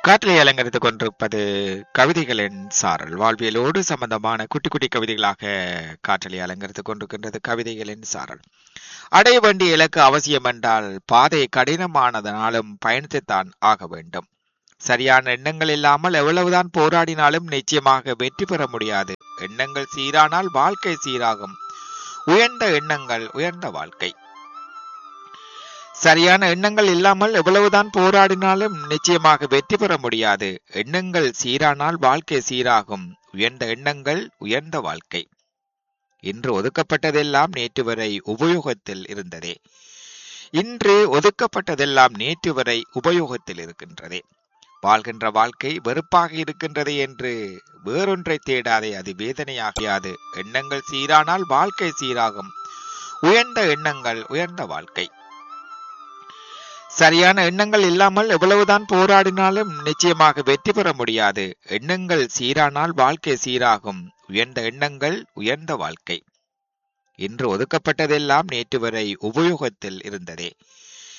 காற்றலை அலங்கரித்துக் கொண்டிருப்பது கவிதைகளின் சாரல் வாழ்வியலோடு சம்பந்தமான குட்டி குட்டி கவிதைகளாக காற்றலை அலங்கரித்துக் கொண்டிருக்கின்றது கவிதைகளின் சாரல் அடைய வேண்டிய இலக்கு அவசியம் என்றால் பாதை கடினமானதனாலும் பயணித்துத்தான் ஆக வேண்டும் சரியான எண்ணங்கள் இல்லாமல் எவ்வளவுதான் போராடினாலும் நிச்சயமாக வெற்றி பெற முடியாது எண்ணங்கள் சீரானால் வாழ்க்கை சீராகும் உயர்ந்த எண்ணங்கள் உயர்ந்த வாழ்க்கை சரியான எண்ணங்கள் இல்லாமல் எவ்வளவுதான் போராடினாலும் நிச்சயமாக வெற்றி பெற முடியாது எண்ணங்கள் சீரானால் வாழ்க்கை சீராகும் உயர்ந்த எண்ணங்கள் உயர்ந்த வாழ்க்கை இன்று ஒதுக்கப்பட்டதெல்லாம் நேற்று வரை உபயோகத்தில் இருந்ததே இன்று ஒதுக்கப்பட்டதெல்லாம் நேற்று வரை உபயோகத்தில் இருக்கின்றதே வாழ்கின்ற வாழ்க்கை வெறுப்பாக இருக்கின்றது என்று வேறொன்றை தேடாதே அது வேதனையாகியாது எண்ணங்கள் சீரானால் வாழ்க்கை சீராகும் உயர்ந்த எண்ணங்கள் உயர்ந்த வாழ்க்கை சரியான எண்ணங்கள் இல்லாமல் எவ்வளவுதான் போராடினாலும் நிச்சயமாக வெற்றி பெற முடியாது எண்ணங்கள் சீரானால் வாழ்க்கை சீராகும் உயர்ந்த எண்ணங்கள் உயர்ந்த வாழ்க்கை இன்று ஒதுக்கப்பட்டதெல்லாம் நேற்று வரை உபயோகத்தில் இருந்ததே